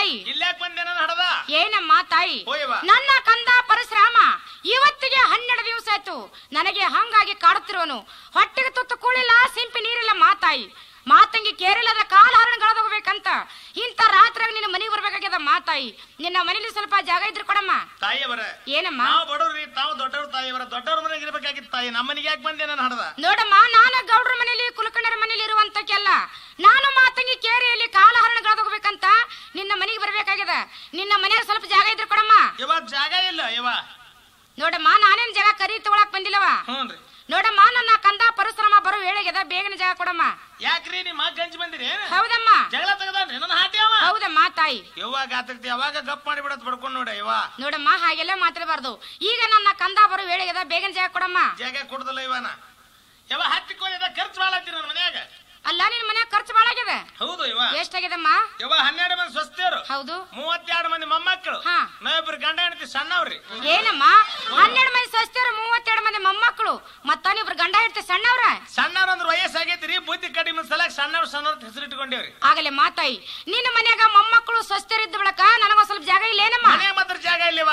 ತಾಯಿ ಇಲ್ಲಾಕ್ ಬಂದೇನ ಹಡದ ಏನಮ್ಮ ತಾಯಿ ಹೋಯವ್ವ. ನನ್ನ ಕಂದ ಪರಶುರಾಮ ಇವತ್ತಿಗೆ ಹನ್ನೆರಡು ದಿವಸ ಆಯ್ತು ನನಗೆ ಹಂಗಾಗಿ ಕಾಡುತ್ತಿರುವನು ಹೊಟ್ಟೆಗೆ ತುತ್ತು ಕೂಳಿಲ್ಲ ಸಿಂಪಿ ನೀರಿಲ್ಲ ಮಾತಾಯಿ ಮಾತಂಗಿ ಕೇರಿಲ್ಲದ ಕಾಲ ಹರಣಗಳದೋಗ್ಬೇಕಂತ ಇಂಥ ರಾತ್ರಿ ನಿನ್ನ ಮನೆಗೆ ಬರ್ಬೇಕಾಗ್ಯದ ಮಾತಾಯಿ ನಿನ್ನ ಮನೇಲಿ ಸ್ವಲ್ಪ ಜಾಗ ಇದ್ರೆ ಕೊಡಮ್ಮ ತಾಯಿಯವರ ಏನಮ್ಮ ನಾವು ಬಡವ್ರಿ ತಾವು ದೊಡ್ಡವ್ರ ತಾಯಿಯವರ ದೊಡ್ಡವ್ರ ಮನೆಗೆ ಇರ್ಬೇಕಾಗಿತ್ತು ತಾಯಿ ನಮ್ಮ ಮನೆಗೆ ಯಾಕೆ ಬಂದೇನ ಹಡದ ನೋಡಮ್ಮ ನಾನು ಗೌಡ್ರ ಮನೇಲಿ ಕುಲಕರ್ಣರ ಮನೇಲಿ ಇರುವಂತಕ್ಕೆಲ್ಲ ನಾನು ಮಾತಂಗಿ ಕೇರಿಯಲ್ಲಿ ಕಾಲ ಹರಣಗಳದೋಗ್ಬೇಕಂತ ನಿನ್ನ ಮನೆಗೆ ಬರ್ಬೇಕಾಗ್ಯದ ನಿನ್ನ ಮನೆಯಾಗ ಸ್ವಲ್ಪ ಜಾಗ ಇದ್ರೆ ಕೊಡಮ್ಮ ಇವಾಗ ಜಾಗ ಇಲ್ಲ ಇವ ನೋಡಮ್ಮ ನಾನೇನ್ ಜಾಗ ಕರಿ ತಗೊಳಕ್ ಬಂದಿಲ್ಲವ ಹ್ಞೂನ್ರಿ ನೋಡಮ್ಮ ನನ್ನ ಕಂದ ಪರಶುರಾಮ ಬರೋ ವೇಳೆಗೆದ ಬೇಗನೆ ಜಾಗ ಕೊಡಮ್ಮ ಯಾಕ್ರಿ ನಿಮ್ಮ ಗಂಜಿ ಬಂದಿರಿ ಏನ ಹೌದಮ್ಮ ಜಗಳ ತೆಗದಾನ್ರಿ ನನ್ನ ಹಾಟಿ ಅವ ಹೌದಮ್ಮ ತಾಯಿ ಯಾವಾಗ ಆತಕ್ತಿ ಯಾವಾಗ ಗಪ್ ಮಾಡಿ ಬಿಡತ್ ಬಡ್ಕೊಂಡ್ ನೋಡ ಯವ್ವ ನೋಡಮ್ಮ ಹಾಗೆಲ್ಲ ಮಾತಾಡಬಾರ್ದು ಈಗ ನನ್ನ ಕಂದ ಬರೋ ವೇಳೆಗೆದ ಬೇಗನೆ ಜಾಗ ಕೊಡಮ್ಮ ಜಾಗ ಕೊಡದಲ್ಲ ಇವನ ಯಾವ ಹತ್ತಿಕೊಳ್ಳದ ಖರ್ಚು ಭಾಳ ಹತ್ತಿ ನನ್ನ ಮನ್ಯಾಗ ಅಲ್ಲ ನಿನ್ ಮನ್ಯಾಗ ಖರ್ಚು ಬಾಳ ಆಗ್ಯದ ಹೌದು ಇವ ಎಷ್ಟಾಗ್ಯದಮ್ಮ ಯವ್ವ ಹನ್ನೆರಡು ಮಂದಿ ಸ್ವಸ್ಥರು ಹೌದು ಮೂವತ್ತೆರಡು ಮಂದಿ ಮೊಮ್ಮಕ್ಕಳು ಹಾ. ನಾವಿಬ್ರು ಗಂಡ ಹೆಂಡತಿ ಸಣ್ಣವ್ರಿ ಏನಮ್ಮ ಹನ್ನೆರಡು ಮಂದಿ ಸ್ವಸ್ಥರು ಮೂವತ್ತೆರಡು ಮಂದಿ ಮೊಮ್ಮಕ್ಕಳು ಮತ್ತ ನೀವ್ರು ಗಂಡ ಇರ್ತಿ ಸಣ್ಣವ್ರ ಸಣ್ಣವ್ರ ಅಂದ್ರೆ ವಯಸ್ಸಾಗೈತ್ರಿ ಬುದ್ಧಿ ಕಡಿಮೆ ಸಲಕ್ ಸಣ್ಣವ್ರ ಸಣ್ಣವ್ರ ಹೆಸರು ಇಟ್ಕೊಂಡೇವ್ರಿ ಆಗಲೇ ಮಾತಾಯಿ ನಿನ್ನ ಮನ್ಯಾಗ ಮೊಮ್ಮಕ್ಕಳು ಸ್ವಸ್ಥರಿದ್ದ ಬಳಕ ನನಗೊಂದ್ ಸ್ವಲ್ಪ ಜಾಗ ಇಲ್ಲ ಏನಮ್ಮ ಮನೆ ಮಾತ್ರ ಜಾಗ ಇಲ್ಲಿವ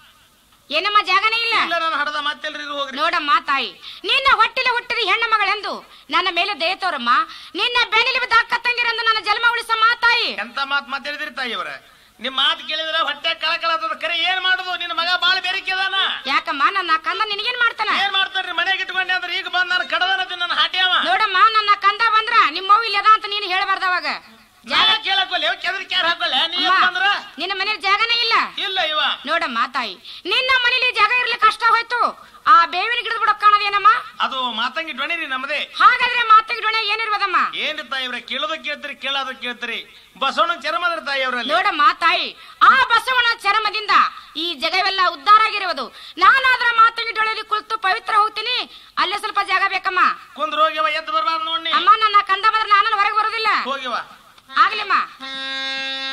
ಏನಮ್ಮ ಜಾಗನೇ ಇಲ್ಲ ಇಲ್ಲ ನಾನು ಹಡದ ಮತ್ತೆಲ್ರಿ ಇದು ಹೋಗ್ರಿ ನೋಡಮ್ಮ ತಾಯಿ ನಿನ್ನ ಹೊಟ್ಟಿಲೆ ಹುಟ್ಟಿದ ಹೆಣ್ಣು ಮಗಳೆಂದು ನನ್ನ ಮೇಲೆ ದಯ ತೋರಮ್ಮ ನಿನ್ನ ಬೆನ್ನಿಲಿ ಬಿದ್ದ ಅಕ್ಕ ತಂಗಿರೆಂದು ನನ್ನ ಜನ್ಮ ಉಳಿಸ ಮಾತಾಯಿ ಎಂತ ಮಾತ್ ಮಾತಾಡಿದ್ರಿ ತಾಯಿಯವರ ನಿಮ್ ಮಾತು ಕೇಳಿದ್ರೆ ಹೊಟ್ಟೆ ಕಳಕಳ ಅದ ಕರೆ ಏನ್ ಮಾಡುದು ನಿನ್ನ ಮಗ ಬಾಳ ಬೇರಿಕೆದಾನ ಯಾಕಮ್ಮ ನನ್ನ ಕಂದ ನಿನಗೇನ್ ಮಾಡ್ತಾನ ಏನ್ ಮಾಡ್ತಾರ್ರಿ ಮನೆಗೆ ಇಟ್ಕೊಂಡೆ ಅಂದ್ರೆ ಈಗ ಬಂದ್ ನಾನು ಕಡದನ ನನ್ನ ಹಾಟಿ ಅವ ನೋಡಮ್ಮ ನನ್ನ ಕಂದ ಬಂದ್ರ ನಿಮ್ಮ ಅವ್ವ ಇಲ್ಲದ ಅಂತ ನೀನು ಹೇಳ್ಬಾರ್ದ ಅವಾಗ ಜಾಗ ಕೇಳಕ್ಕೊಲ್ಲ ಕೆದರಿ ಕ್ಯಾರ ಹಾಕೊಲ್ಲ ನೀ ಅಮ್ಮ, ಬಂದ್ರ ನಿನ್ನ ಮನೇಲಿ ಜಾಗನೇ ಇಲ್ಲ ಇಲ್ಲ ಇವ ನೋಡಮ್ಮ ತಾಯಿ ನಿನ್ನ ಮನೇಲಿ ಜಾಗ ಇರ್ಲಿಕ್ಕೆ ಕಷ್ಟ ಹೋಯ್ತು ಆ ಬೇವಿನ ಗಿಡದ ಬಿಡಕ್ ಕಾಣದೇನಮ್ಮ ಅದು ಮಾತಂಗಿ ಡ್ವಣಿರಿ ನಮ್ಮದೇ ಹಾಗಾದ್ರೆ ಮಾತಿಗೆ ಡೊಣೆ ಏನಿರ್ಬೋದಮ್ಮ ಏನ್ರಿ ತಾಯಿವ್ರ ಕೇಳೋದ ಕೇಳ್ತೀರಿ ಕೇಳೋದ ಕೇಳ್ತೀರಿ ಬಸವಣ್ಣ ಚರ್ಮದ್ರ ತಾಯಿಯವ್ರಲ್ಲಿ ನೋಡಮ್ಮ ತಾಯಿ ಆ ಬಸವನ ಚರಮದಿಂದ ಈ ಜಗವೆಲ್ಲ ಉದ್ಧಾರ ಆಗಿರುವುದು ನಾನಾದ್ರ ಮಾತಿಗೆ ಡೊಳೆಯಲ್ಲಿ ಕುಳಿತು ಪವಿತ್ರ ಹೋಗ್ತೀನಿ ಅಲ್ಲೇ ಸ್ವಲ್ಪ ಜಾಗ ಬೇಕಮ್ಮ ಕುಂದ್ರ ಹೋಗ್ಯವ ಎದ್ದು ಬರ್ಬಾರ್ದು ನೋಡಿ ಅಮ್ಮ ನನ್ನ ಕಂದ ಬಂದ್ರೆ ನಾನು ಹೊರಗೆ ಬರೋದಿಲ್ಲ ಹೋಗಿವ ಆಗ್ಲಿಮ್ಮ